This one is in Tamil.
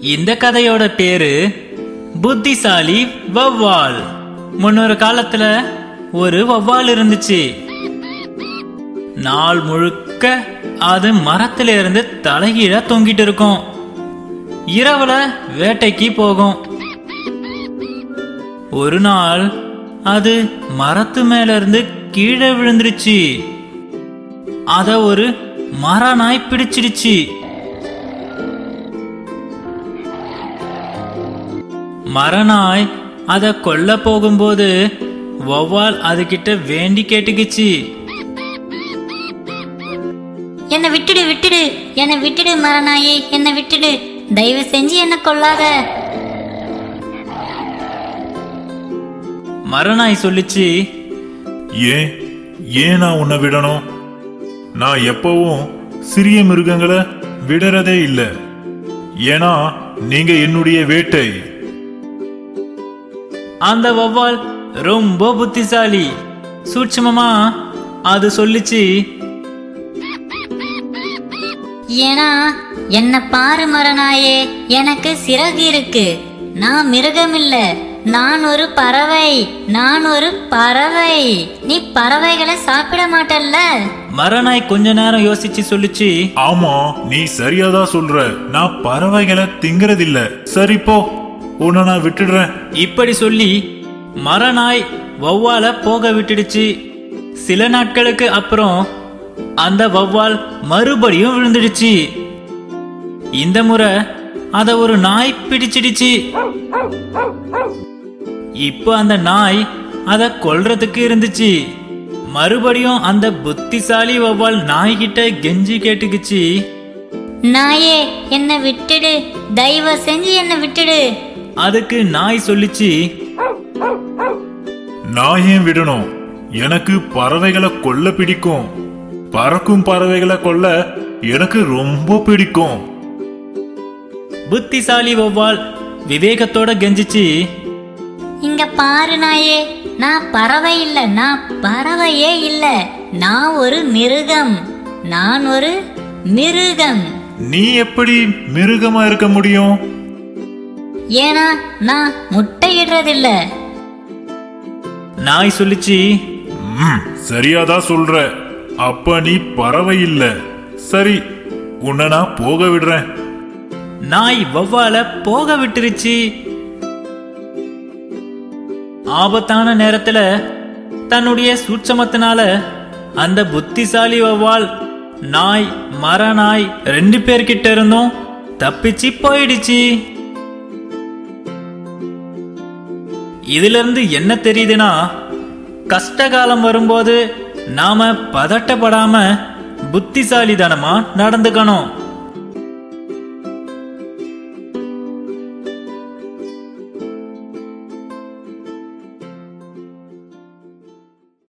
இந்த கதையோட பேரு புத்திசாலி வௌவால் முன்னொரு காலத்துல ஒரு வௌவால் இருந்துச்சு நாள் முழுக்க அது மரத்துல இருந்து தலைகீழா தொங்கிட்டு இருக்கும் இரவுல வேட்டைக்கு போகும் ஒரு நாள் அது மரத்து மேல இருந்து கீழே விழுந்துருச்சு அத ஒரு மரநாய் பிடிச்சிடுச்சு மரநாய் அத கொல்ல போகும்போது வௌவால் அதுகிட்ட வேண்டி கேட்டுக்கிச்சு என்னை விட்டுடு விட்டுடு என்னை விட்டுடு மரநாயே என்னை விட்டுடு தயவு செஞ்சு என்ன கொல்லாத மரநாய் சொல்லிச்சு ஏன் ஏன் நான் உன்னை விடணும் நான் எப்பவும் சிறிய மிருகங்களை விடுறதே இல்லை ஏன்னா நீங்க என்னுடைய வேட்டை அந்த வௌவால் ரொம்ப புத்திசாலி சூட்சமமா அது சொல்லிச்சு ஏன்னா என்ன பாரு மரநாயே எனக்கு சிறகு இருக்கு நான் மிருகம் இல்ல நான் ஒரு பறவை நான் ஒரு பறவை நீ பறவைகளை சாப்பிட மாட்டல்ல மரநாய் கொஞ்ச நேரம் யோசிச்சு சொல்லிச்சு ஆமா நீ சரியாதான் சொல்ற நான் பறவைகளை திங்கறதில்ல சரி போ உன்னை நான் விட்டுடுறேன் இப்படி சொல்லி மரநாய் வௌவால போக விட்டுடுச்சு சில நாட்களுக்கு அப்புறம் அந்த வௌவால் மறுபடியும் விழுந்துடுச்சு இந்த முறை அத ஒரு நாய் பிடிச்சிடுச்சு இப்போ அந்த நாய் அத கொல்றதுக்கு இருந்துச்சு மறுபடியும் அந்த புத்திசாலி வௌவால் நாய்கிட்ட கெஞ்சி கேட்டுக்குச்சு நாயே என்னை விட்டுடு தயவு செஞ்சு என்னை விட்டுடு அதுக்கு நாய் சொல்லிச்சு நான் ஏன் விடணும் எனக்கு பறவைகளை கொல்ல பிடிக்கும் பறக்கும் பறவைகளை கொல்ல எனக்கு ரொம்ப பிடிக்கும் புத்திசாலி வௌவால் விவேகத்தோட கெஞ்சிச்சு இங்க பாரு நாயே நான் பறவை இல்ல நான் பறவையே இல்ல நான் ஒரு மிருகம் நான் ஒரு மிருகம் நீ எப்படி மிருகமா இருக்க முடியும் ஏன்னா நான் முட்டையிடுறதில்ல நாய் சொல்லிச்சு ம், சரியாதான் சொல்ற அப்ப நீ பறவை இல்ல சரி உன்னை நான் போக விடுறேன் நாய் வௌவால போக விட்டுருச்சு ஆபத்தான நேரத்துல தன்னுடைய சூட்சமத்தினால அந்த புத்திசாலி வௌவால் நாய் மரநாய் ரெண்டு பேர்கிட்ட இருந்தும் தப்பிச்சு போயிடுச்சு இதுல இருந்து என்ன தெரியுதுன்னா கஷ்டகாலம் வரும்போது நாம பதட்டப்படாம புத்திசாலித்தனமா நடந்துக்கணும்